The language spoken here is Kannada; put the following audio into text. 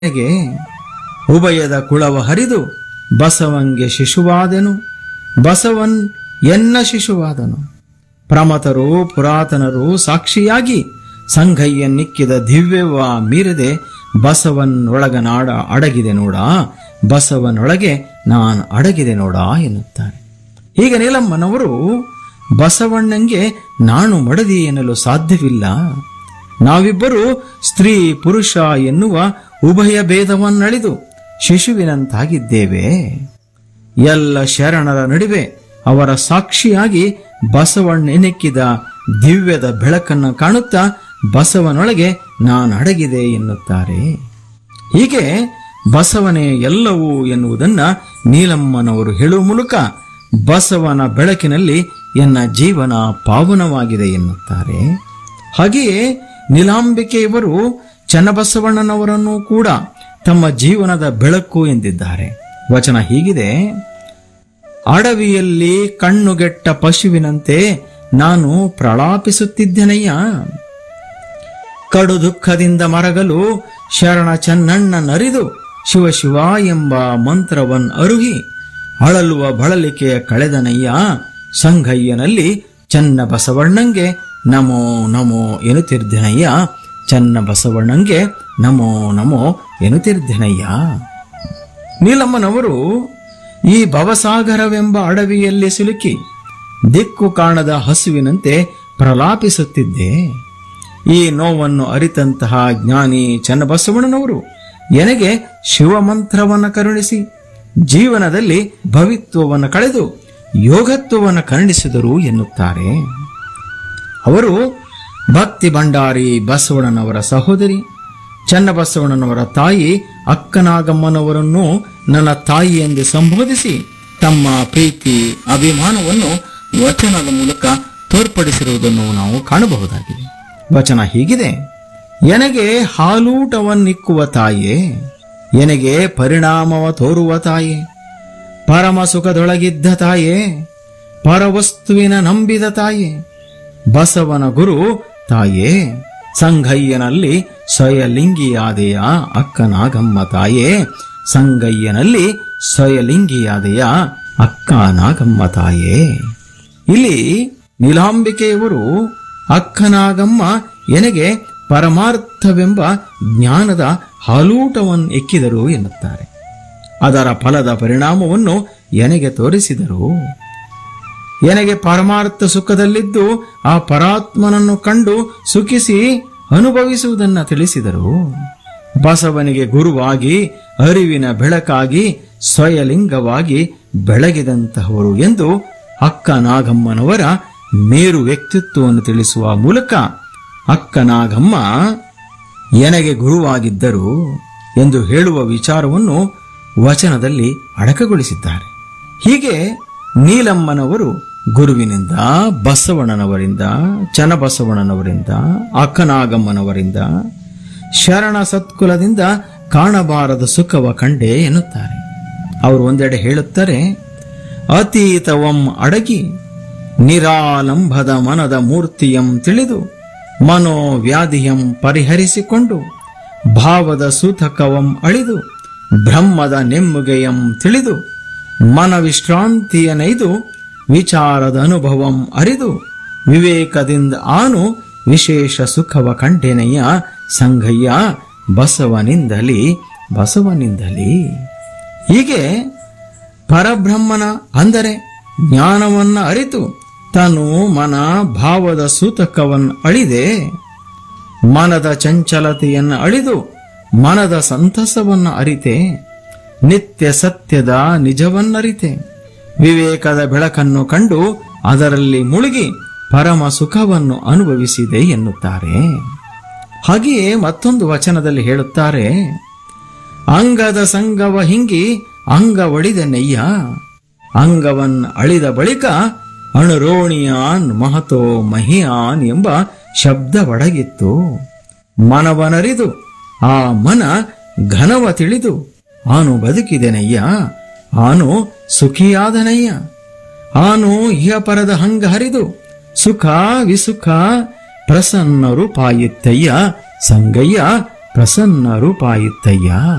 ಗೆ ಉಭಯದ ಕುಳವ ಹರಿದು ಬಸವಂಗೆ ಶಿಶುವಾದೆನು ಬಸವನ್ ಎನ್ನ ಶಿಶುವಾದನು ಪ್ರಮತರು ಪುರಾತನರು ಸಾಕ್ಷಿಯಾಗಿ ಸಂಘಯ್ಯನ್ನಿಕ್ಕಿದ ದಿವ್ಯವ ಮೀರದೆ ಬಸವನೊಳಗನಾಡ ಅಡಗಿದೆ ನೋಡ ಬಸವನೊಳಗೆ ನಾನು ಅಡಗಿದೆ ನೋಡ ಎನ್ನುತ್ತಾರೆ ಹೀಗೆ ನೀಲಮ್ಮನವರು ಬಸವಣ್ಣಂಗೆ ನಾನು ಮಡದಿ ಎನ್ನಲು ಸಾಧ್ಯವಿಲ್ಲ ನಾವಿಬ್ಬರು ಸ್ತ್ರೀ ಪುರುಷ ಎನ್ನುವ ಉಭಯ ಭೇದವನ್ನಳಿದು ಶಿಶುವಿನಂತಾಗಿದ್ದೇವೆ ಎಲ್ಲ ಶರಣರ ನಡುವೆ ಅವರ ಸಾಕ್ಷಿಯಾಗಿ ಬಸವಣ್ಣೆನೆಕ್ಕಿದ ದಿವ್ಯದ ಬೆಳಕನ್ನು ಕಾಣುತ್ತಾ ಬಸವನೊಳಗೆ ನಾನು ಅಡಗಿದೆ ಎನ್ನುತ್ತಾರೆ ಹೀಗೆ ಬಸವನೇ ಎಲ್ಲವೂ ಎನ್ನುವುದನ್ನ ನೀಲಮ್ಮನವರು ಹೇಳುವ ಮೂಲಕ ಬಸವನ ಬೆಳಕಿನಲ್ಲಿ ಎನ್ನ ಜೀವನ ಪಾವನವಾಗಿದೆ ಎನ್ನುತ್ತಾರೆ ಹಾಗೆಯೇ ನೀಲಾಂಬಿಕೆಯವರು ಚನ್ನಬಸವಣ್ಣನವರನ್ನು ಕೂಡ ತಮ್ಮ ಜೀವನದ ಬೆಳಕು ಎಂದಿದ್ದಾರೆ ವಚನ ಹೀಗಿದೆ ಅಡವಿಯಲ್ಲಿ ಕಣ್ಣುಗೆಟ್ಟ ಪಶುವಿನಂತೆ ನಾನು ಪ್ರಲಾಪಿಸುತ್ತಿದ್ದೆನಯ್ಯ ಕಡು ದುಃಖದಿಂದ ಮರಗಲು ಶರಣ ಚೆನ್ನಣ್ಣ ನರಿದು ಶಿವ ಶಿವ ಎಂಬ ಮಂತ್ರವನ್ ಅರುಹಿ ಅಳಲುವ ಬಳಲಿಕೆಯ ಕಳೆದನಯ್ಯ ಸಂಘಯ್ಯನಲ್ಲಿ ಚನ್ನ ಬಸವಣ್ಣಂಗೆ ನಮೋ ನಮೋ ಎನ್ನುತ್ತಿರ್ದೆನಯ್ಯ ಚನ್ನ ಬಸವಣ್ಣಂಗೆ ನಮೋ ನಮೋ ಎನ್ನುತ್ತಿರ್ದೆನಯ್ಯ ನೀಲಮ್ಮನವರು ಈ ಭವಸಾಗರವೆಂಬ ಅಡವಿಯಲ್ಲಿ ಸಿಲುಕಿ ದಿಕ್ಕು ಕಾಣದ ಹಸುವಿನಂತೆ ಪ್ರಲಾಪಿಸುತ್ತಿದ್ದೆ ಈ ನೋವನ್ನು ಅರಿತಂತಹ ಜ್ಞಾನಿ ಚನ್ನಬಸವಣ್ಣನವರು ಎನಗೆ ಶಿವಮಂತ್ರವನ್ನು ಕರುಣಿಸಿ ಜೀವನದಲ್ಲಿ ಭವಿತ್ವವನ್ನು ಕಳೆದು ಯೋಗತ್ವವನ್ನು ಕರುಣಿಸಿದರು ಎನ್ನುತ್ತಾರೆ ಅವರು ಭಕ್ತಿ ಭಂಡಾರಿ ಬಸವಣ್ಣನವರ ಸಹೋದರಿ ಚನ್ನಬಸವಣ್ಣನವರ ತಾಯಿ ಅಕ್ಕನಾಗಮ್ಮನವರನ್ನು ನನ್ನ ತಾಯಿ ಎಂದು ಸಂಬೋಧಿಸಿ ತಮ್ಮ ಪ್ರೀತಿ ಅಭಿಮಾನವನ್ನು ವಚನದ ಮೂಲಕ ತೋರ್ಪಡಿಸಿರುವುದನ್ನು ನಾವು ಕಾಣಬಹುದಾಗಿದೆ ವಚನ ಹೀಗಿದೆ ಎನಗೆ ಹಾಲೂಟವನ್ನಿಕ್ಕುವ ತಾಯೇ ಎನಗೆ ಪರಿಣಾಮವ ತೋರುವ ತಾಯೇ ಪರಮ ಸುಖದೊಳಗಿದ್ದ ತಾಯೇ ಪರವಸ್ತುವಿನ ನಂಬಿದ ತಾಯೇ ಬಸವನ ಗುರು ತಾಯೇ ಸಂಗಯ್ಯನಲ್ಲಿ ಸ್ವಯಲಿಂಗಿಯಾದೆಯ ಅಕ್ಕನಾಗಮ್ಮ ತಾಯೇ ಸಂಗಯ್ಯನಲ್ಲಿ ಸ್ವಯಲಿಂಗಿಯಾದೆಯ ಅಕ್ಕ ನಾಗಮ್ಮ ತಾಯೇ ಇಲ್ಲಿ ನೀಲಾಂಬಿಕೆಯವರು ಅಕ್ಕನಾಗಮ್ಮ ಎನಗೆ ಪರಮಾರ್ಥವೆಂಬ ಜ್ಞಾನದ ಹಾಲೂಟವನ್ನು ಎಕ್ಕಿದರು ಎನ್ನುತ್ತಾರೆ ಅದರ ಫಲದ ಪರಿಣಾಮವನ್ನು ಎನಗೆ ತೋರಿಸಿದರು ಎನಗೆ ಪರಮಾರ್ಥ ಸುಖದಲ್ಲಿದ್ದು ಆ ಪರಾತ್ಮನನ್ನು ಕಂಡು ಸುಖಿಸಿ ಅನುಭವಿಸುವುದನ್ನ ತಿಳಿಸಿದರು ಬಸವನಿಗೆ ಗುರುವಾಗಿ ಅರಿವಿನ ಬೆಳಕಾಗಿ ಸ್ವಯಲಿಂಗವಾಗಿ ಬೆಳಗಿದಂತಹವರು ಎಂದು ಅಕ್ಕ ನಾಗಮ್ಮನವರ ಮೇರು ವ್ಯಕ್ತಿತ್ವವನ್ನು ತಿಳಿಸುವ ಮೂಲಕ ಅಕ್ಕ ನಾಗಮ್ಮ ಎನಗೆ ಗುರುವಾಗಿದ್ದರು ಎಂದು ಹೇಳುವ ವಿಚಾರವನ್ನು ವಚನದಲ್ಲಿ ಅಡಕಗೊಳಿಸಿದ್ದಾರೆ ಹೀಗೆ ನೀಲಮ್ಮನವರು ಗುರುವಿನಿಂದ ಬಸವಣ್ಣನವರಿಂದ ಚನ್ನಬಸವಣ್ಣನವರಿಂದ ಅಕ್ಕನಾಗಮ್ಮನವರಿಯಿಂದ ಶರಣ ಸತ್ಕುಲದಿಂದ ಕಾಣಬಾರದ ಸುಖವ ಕಂಡೆ ಎನ್ನುತ್ತಾರೆ ಅವರು ಒಂದೆಡೆ ಹೇಳುತ್ತಾರೆ ಅತೀತವಂ ಅಡಗಿ ನಿರಾಲಂಬದ ಮನದ ಮೂರ್ತಿಯಂ ತಿಳಿದು ಮನೋವ್ಯಾಧಿಯಂ ಪರಿಹರಿಸಿಕೊಂಡು ಭಾವದ ಸೂತಕವಂ ಅಳಿದು ಬ್ರಹ್ಮದ ನೆಮ್ಮುಗೆಯಂ ತಿಳಿದು ಮನವಿಶ್ರಾಂತಿಯನೈದು ವಿಚಾರದ ಅನುಭವಂ ಅರಿದು ವಿವೇಕದಿಂದ ಆನು ವಿಶೇಷ ಸುಖವ ಕಂಡೆನಯ್ಯ ಸಂಘಯ್ಯ ಬಸವನಿಂದಲಿ ಬಸವನಿಂದಲಿ ಹೀಗೆ ಪರಬ್ರಹ್ಮನ ಅಂದರೆ ಜ್ಞಾನವನ್ನ ಅರಿತು ತನು ಮನ ಭಾವದ ಸೂತಕವನ್ನು ಅಳಿದೆ ಮನದ ಚಂಚಲತೆಯನ್ನು ಅಳಿದು ಮನದ ಸಂತಸವನ್ನು ಅರಿತೆ ನಿತ್ಯ ಸತ್ಯದ ನಿಜವನ್ನರಿತೆ ವಿವೇಕದ ಬೆಳಕನ್ನು ಕಂಡು ಅದರಲ್ಲಿ ಮುಳುಗಿ ಪರಮ ಸುಖವನ್ನು ಅನುಭವಿಸಿದೆ ಎನ್ನುತ್ತಾರೆ ಹಾಗೆಯೇ ಮತ್ತೊಂದು ವಚನದಲ್ಲಿ ಹೇಳುತ್ತಾರೆ ಅಂಗದ ಸಂಗವ ಹಿಂಗಿ ಅಂಗ ಒಡಿದ ನೆಯ್ಯ ಅಂಗವನ್ ಅಳಿದ ಬಳಿಕ ಅಣುರೋಣಿಯಾನ್ ಮಹತೋ ಮಹಿಯಾನ್ ಎಂಬ ಶಬ್ದ ಒಡಗಿತ್ತು ಮನವನರಿದು ಆ ಮನ ಘನವ ತಿಳಿದು ಆನು ಬದುಕಿದೆನಯ್ಯ ಆನು ಸುಖಿಯಾದನಯ್ಯ ಆನು ಇಹಪರದ ಹಂಗ ಹರಿದು ಸುಖ ವಿಸುಖ ಪ್ರಸನ್ನರು ಪಾಯಿತ್ತಯ್ಯ ಸಂಗಯ್ಯ ಪ್ರಸನ್ನ ರೂಪಾಯಿತ್ತಯ್ಯ